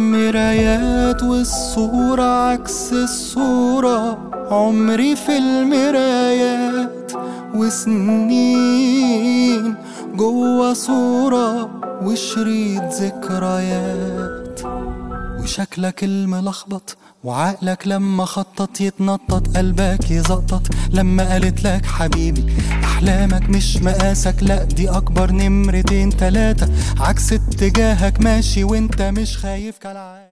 مرايات والصورة عكس الصورة عمري في المرايات وسنين جوا صورة وشريط ذكريات وشكلك الملخبط وعقلك لما خطط يتنطط قلبك يزقطط لما قالت لك حبيبي احلامك مش مقاسك لا دي اكبر نمرتين تلاتة عكس اتجاهك ماشي وانت مش خايف كالعادة